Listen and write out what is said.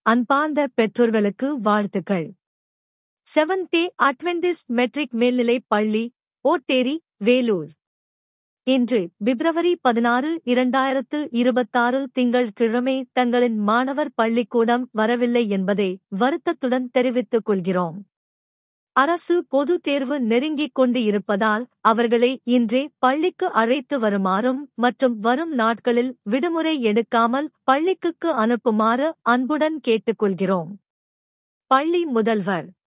அன்பார்ந்த பெற்றோர்களுக்கு வாழ்த்துக்கள் செவன் டே அட்வென்டிஸ்ட் மெட்ரிக் மேல்நிலைப் பள்ளி ஓட்டேரி வேலூர் இன்று பிப்ரவரி பதினாறு இரண்டாயிரத்து இருபத்தாறு திங்கள் கிழமை தங்களின் மாணவர் பள்ளிக்கூடம் வரவில்லை என்பதை வருத்தத்துடன் தெரிவித்துக் கொள்கிறோம் அரசு பொது தேர்வு நெருங்கிக் கொண்டு இருப்பதால் அவர்களை இன்றே பள்ளிக்கு அழைத்து வருமாறும் மற்றும் வரும் நாட்களில் விடுமுறை எடுக்காமல் பள்ளிக்கு அனுப்புமாறு அன்புடன் கேட்டுக்கொள்கிறோம் பள்ளி முதல்வர்